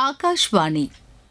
ஆகாஷ்வாணி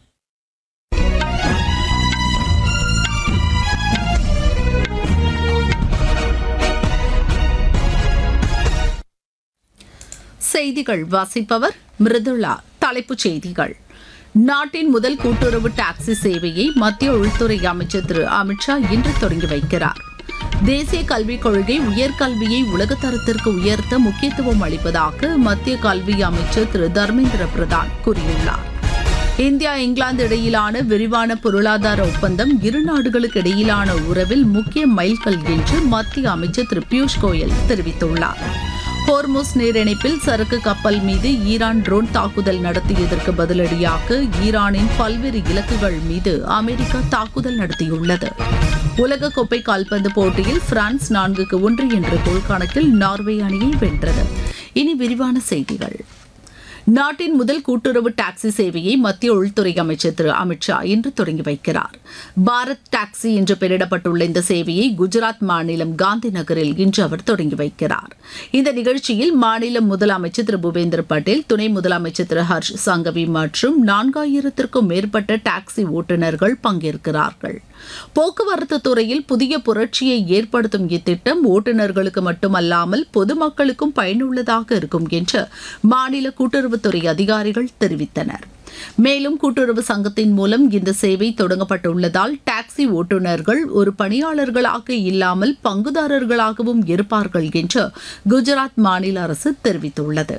செய்திகள் வாசிப்பவர் மிருதுளா தலைப்புச் செய்திகள் நாட்டின் முதல் கூட்டுறவு டாக்ஸி சேவையை மத்திய உள்துறை அமைச்சர் திரு அமித்ஷா இன்று தொடங்கி வைக்கிறார் தேசிய கல்விக் கொள்கை உயர்கல்வியை உலகத்தரத்திற்கு உயர்த்த முக்கியத்துவம் அளிப்பதாக மத்திய கல்வி அமைச்சர் திரு தர்மேந்திர பிரதான் கூறியுள்ளார் இந்தியா இங்கிலாந்து இடையிலான விரிவான பொருளாதார ஒப்பந்தம் இரு நாடுகளுக்கு இடையிலான உறவில் முக்கிய மைல்கல் என்று மத்திய அமைச்சர் திரு பியூஷ் கோயல் தெரிவித்துள்ளார் ஹோர்முஸ் நீரிணைப்பில் சரக்கு கப்பல் மீது ஈரான் ட்ரோன் தாக்குதல் நடத்தியதற்கு பதிலடியாக ஈரானின் பல்வேறு இலக்குகள் மீது அமெரிக்கா தாக்குதல் நடத்தியுள்ளது உலகக்கோப்பை கால்பந்து போட்டியில் பிரான்ஸ் நான்குக்கு ஒன்று என்ற கோல் கணக்கில் நார்வே அணியை வென்றது இனி விரிவான செய்திகள் நாட்டின் முதல் கூட்டுறவு டாக்ஸி சேவையை மத்திய உள்துறை அமைச்சர் திரு அமித்ஷா இன்று தொடங்கி வைக்கிறார் பாரத் டாக்ஸி என்று பெயரிடப்பட்டுள்ள இந்த சேவையை குஜராத் மாநிலம் காந்தி நகரில் இன்று அவர் தொடங்கி வைக்கிறார் இந்த நிகழ்ச்சியில் மாநில முதலமைச்சர் திரு பூபேந்திர பட்டேல் துணை முதலமைச்சர் திரு ஹர்ஷ் சங்கவி மற்றும் நான்காயிரத்திற்கும் மேற்பட்ட டாக்ஸி ஓட்டுநர்கள் பங்கேற்கிறார்கள் போக்குவரத்து துறையில் புதிய புரட்சியை ஏற்படுத்தும் இத்திட்டம் ஓட்டுநர்களுக்கு மட்டுமல்லாமல் பொதுமக்களுக்கும் பயனுள்ளதாக இருக்கும் என்று மாநில கூட்டுறவுத்துறை அதிகாரிகள் தெரிவித்தனர் மேலும் கூட்டுறவு சங்கத்தின் மூலம் இந்த சேவை தொடங்கப்பட்டுள்ளதால் டாக்ஸி ஓட்டுநர்கள் ஒரு பணியாளர்களாக இல்லாமல் பங்குதாரர்களாகவும் இருப்பார்கள் என்று குஜராத் மாநில அரசு தெரிவித்துள்ளது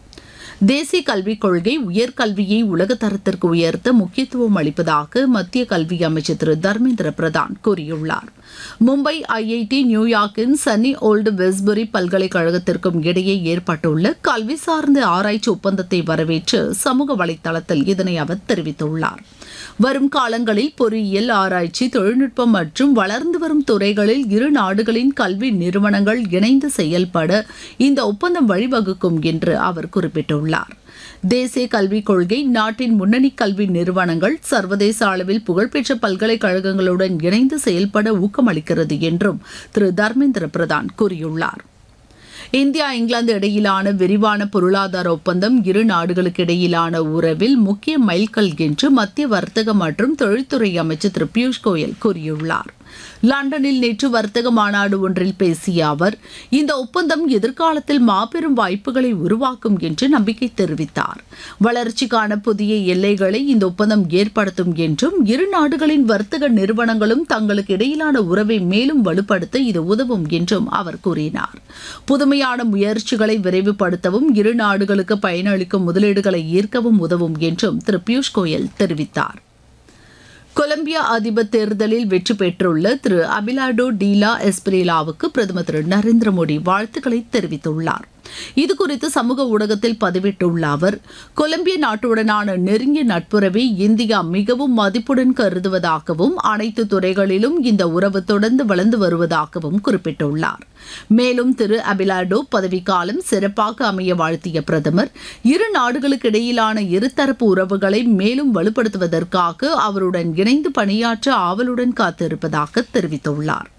தேசிய கல்விக் கொள்கை உயர்கல்வியை உலகத்தரத்திற்கு உயர்த்த முக்கியத்துவம் அளிப்பதாக மத்திய கல்வி அமைச்சர் திரு தர்மேந்திர பிரதான் கூறியுள்ளார் மும்பை ஐஐடி நியூயார்க்கின் சன்னி ஓல்டு வெஸ்புரி பல்கலைக்கழகத்திற்கும் இடையே ஏற்பட்டுள்ள கல்வி சார்ந்த ஆராய்ச்சி ஒப்பந்தத்தை வரவேற்று சமூக வலைதளத்தில் இதனை அவர் தெரிவித்துள்ளார் வரும் காலங்களில் பொறியியல் ஆராய்ச்சி தொழில்நுட்பம் மற்றும் வளர்ந்து வரும் துறைகளில் இரு நாடுகளின் கல்வி நிறுவனங்கள் இணைந்து செயல்பட இந்த ஒப்பந்தம் வழிவகுக்கும் என்று அவர் குறிப்பிட்டுள்ளார் தேசிய கல்விக் கொள்கை நாட்டின் முன்னணி கல்வி நிறுவனங்கள் சர்வதேச அளவில் புகழ்பெற்ற பல்கலைக்கழகங்களுடன் இணைந்து செயல்பட ஊக்கமளிக்கிறது என்றும் திரு தர்மேந்திர பிரதான் கூறியுள்ளார் இந்தியா இங்கிலாந்து இடையிலான விரிவான பொருளாதார ஒப்பந்தம் இரு நாடுகளுக்கு இடையிலான உறவில் முக்கிய மைல்கல் என்று மத்திய வர்த்தக மற்றும் தொழில்துறை அமைச்சர் திரு பியூஷ் கோயல் கூறியுள்ளார் லண்டனில் நேற்று வர்த்தக மாநாடு ஒன்றில் பேசிய அவர் இந்த ஒப்பந்தம் எதிர்காலத்தில் மாபெரும் வாய்ப்புகளை உருவாக்கும் என்று நம்பிக்கை தெரிவித்தார் வளர்ச்சிக்கான புதிய எல்லைகளை இந்த ஒப்பந்தம் ஏற்படுத்தும் என்றும் இரு நாடுகளின் வர்த்தக நிறுவனங்களும் தங்களுக்கு இடையிலான உறவை மேலும் வலுப்படுத்த இது உதவும் என்றும் அவர் கூறினார் புதுமையான முயற்சிகளை விரைவுபடுத்தவும் இரு நாடுகளுக்கு பயனளிக்கும் முதலீடுகளை ஈர்க்கவும் உதவும் என்றும் திரு பியூஷ் கோயல் தெரிவித்தார் கொலம்பியா அதிபர் தேர்தலில் வெற்றி பெற்றுள்ள திரு அபிலாடோ டீலா எஸ்பிரேலாவுக்கு பிரதமர் திரு நரேந்திர மோடி வாழ்த்துக்களை தெரிவித்துள்ளார் இதுகுறித்து சமூக ஊடகத்தில் பதிவிட்டுள்ள அவர் கொலம்பிய நாட்டுடனான நெருங்கிய நட்புறவை இந்தியா மிகவும் மதிப்புடன் கருதுவதாகவும் அனைத்து துறைகளிலும் இந்த உறவு தொடர்ந்து வளர்ந்து வருவதாகவும் குறிப்பிட்டுள்ளார் மேலும் திரு அபிலாடோ பதவிக்காலம் சிறப்பாக அமைய வாழ்த்திய பிரதமர் இரு நாடுகளுக்கு இடையிலான இருதரப்பு உறவுகளை மேலும் வலுப்படுத்துவதற்காக அவருடன் இணைந்து பணியாற்ற ஆவலுடன் காத்திருப்பதாக தெரிவித்துள்ளார்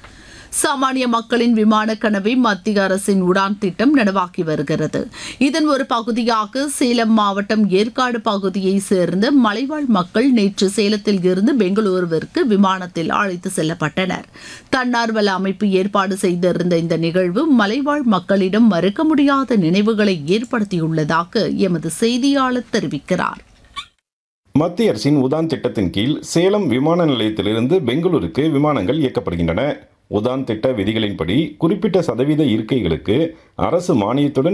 சாமானிய மக்களின் விமான கனவை மத்திய அரசின் உடான் திட்டம் நனவாக்கி வருகிறது இதன் ஒரு பகுதியாக சேலம் மாவட்டம் ஏற்காடு பகுதியை சேர்ந்த மலைவாழ் மக்கள் நேற்று சேலத்தில் இருந்து பெங்களூருவிற்கு விமானத்தில் அழைத்து செல்லப்பட்டனர் தன்னார்வல அமைப்பு ஏற்பாடு செய்திருந்த இந்த நிகழ்வு மலைவாழ் மக்களிடம் மறுக்க முடியாத நினைவுகளை ஏற்படுத்தியுள்ளதாக எமது செய்தியாளர் தெரிவிக்கிறார் மத்திய அரசின் உதான் திட்டத்தின் கீழ் சேலம் விமான நிலையத்திலிருந்து பெங்களூருக்கு விமானங்கள் இயக்கப்படுகின்றன உதான் திட்ட விதிகளின்படி குறிப்பிட்ட சதவீத இருக்கைகளுக்கு அரசு மானியத்துடன்